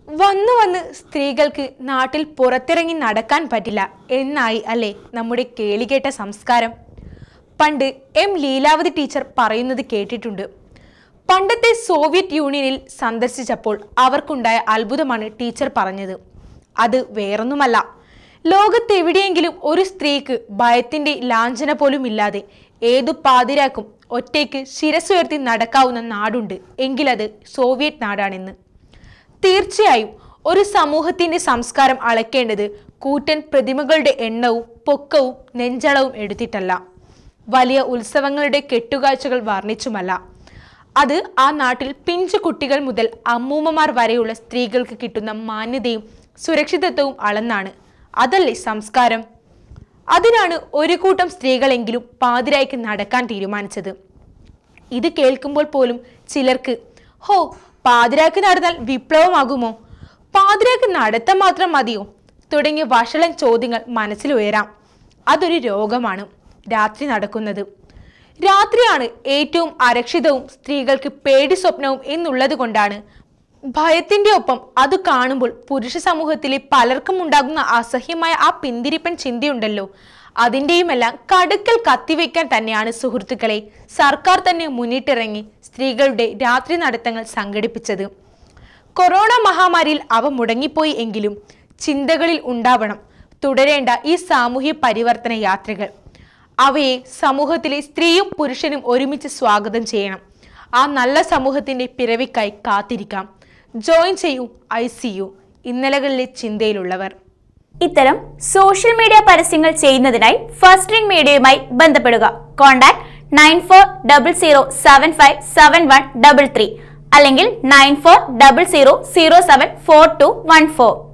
വന്നു വന്ന് സ്ത്രീകൾക്ക് നാട്ടിൽ പുറത്തിറങ്ങി നടക്കാൻ പറ്റില്ല എന്നായി അല്ലേ നമ്മുടെ കേളികേട്ട സംസ്കാരം പണ്ട് എം ലീലാവതി ടീച്ചർ പറയുന്നത് കേട്ടിട്ടുണ്ട് പണ്ടത്തെ സോവിയറ്റ് യൂണിയനിൽ സന്ദർശിച്ചപ്പോൾ അവർക്കുണ്ടായ അത്ഭുതമാണ് ടീച്ചർ പറഞ്ഞത് അത് വേറൊന്നുമല്ല ലോകത്തെവിടെയെങ്കിലും ഒരു സ്ത്രീക്ക് ഭയത്തിന്റെ ലാഞ്ചന പോലും ഇല്ലാതെ ഏതു പാതിരാക്കും ഒറ്റയ്ക്ക് ശിരസുയർത്തി നടക്കാവുന്ന നാടുണ്ട് എങ്കിലത് സോവിയറ്റ് നാടാണെന്ന് തീർച്ചയായും ഒരു സമൂഹത്തിന്റെ സംസ്കാരം അളക്കേണ്ടത് കൂറ്റൻ പ്രതിമകളുടെ എണ്ണവും പൊക്കവും നെഞ്ചളവും എടുത്തിട്ടല്ല വലിയ ഉത്സവങ്ങളുടെ കെട്ടുകാഴ്ചകൾ വർണ്ണിച്ചുമല്ല അത് ആ നാട്ടിൽ പിഞ്ചു കുട്ടികൾ മുതൽ അമ്മൂമ്മമാർ വരെയുള്ള സ്ത്രീകൾക്ക് കിട്ടുന്ന മാന്യതയും സുരക്ഷിതത്വവും അളന്നാണ് അതല്ലേ സംസ്കാരം അതിനാണ് ഒരു കൂട്ടം സ്ത്രീകളെങ്കിലും പാതിരായ്ക്ക് നടക്കാൻ തീരുമാനിച്ചത് ഇത് കേൾക്കുമ്പോൾ പോലും ചിലർക്ക് ഹോ പാതിരാക്ക് നടന്നാൽ വിപ്ലവമാകുമോ പാതിരാക്ക് നടത്താൻ മാത്രം മതിയോ തുടങ്ങിയ വഷളൻ ചോദ്യങ്ങൾ മനസ്സിൽ ഉയരാം അതൊരു രോഗമാണ് രാത്രി നടക്കുന്നത് രാത്രിയാണ് ഏറ്റവും അരക്ഷിതവും സ്ത്രീകൾക്ക് പേടി സ്വപ്നവും എന്നുള്ളത് കൊണ്ടാണ് ഭയത്തിന്റെ ഒപ്പം അത് കാണുമ്പോൾ പുരുഷ സമൂഹത്തിലെ പലർക്കും ഉണ്ടാകുന്ന അസഹ്യമായ ആ പിന്തിരിപ്പൻ ചിന്തയുണ്ടല്ലോ അതിൻ്റെയുമെല്ലാം കടുക്കൽ കത്തിവെക്കാൻ തന്നെയാണ് സുഹൃത്തുക്കളെ സർക്കാർ തന്നെ മുന്നിട്ടിറങ്ങി സ്ത്രീകളുടെ രാത്രി നടത്തങ്ങൾ സംഘടിപ്പിച്ചത് കൊറോണ മഹാമാരിയിൽ അവ മുടങ്ങിപ്പോയി എങ്കിലും ചിന്തകളിൽ ഉണ്ടാവണം തുടരേണ്ട ഈ സാമൂഹ്യ പരിവർത്തന യാത്രകൾ അവയെ സമൂഹത്തിലെ സ്ത്രീയും പുരുഷനും ഒരുമിച്ച് സ്വാഗതം ചെയ്യണം ആ നല്ല സമൂഹത്തിന്റെ പിറവിക്കായി കാത്തിരിക്കാം ജോയിൻ ചെയ്യൂ ഐ സി യു ഇന്നലകളിലെ ചിന്തയിലുള്ളവർ ഇത്തരം സോഷ്യൽ മീഡിയ പരസ്യങ്ങൾ ചെയ്യുന്നതിനായി ഫസ്റ്റ് റിംഗ് മീഡിയയുമായി ബന്ധപ്പെടുക contact nine four double zero seven five seven one double three അല്ലെങ്കിൽ nine four double zero zero seven four two one four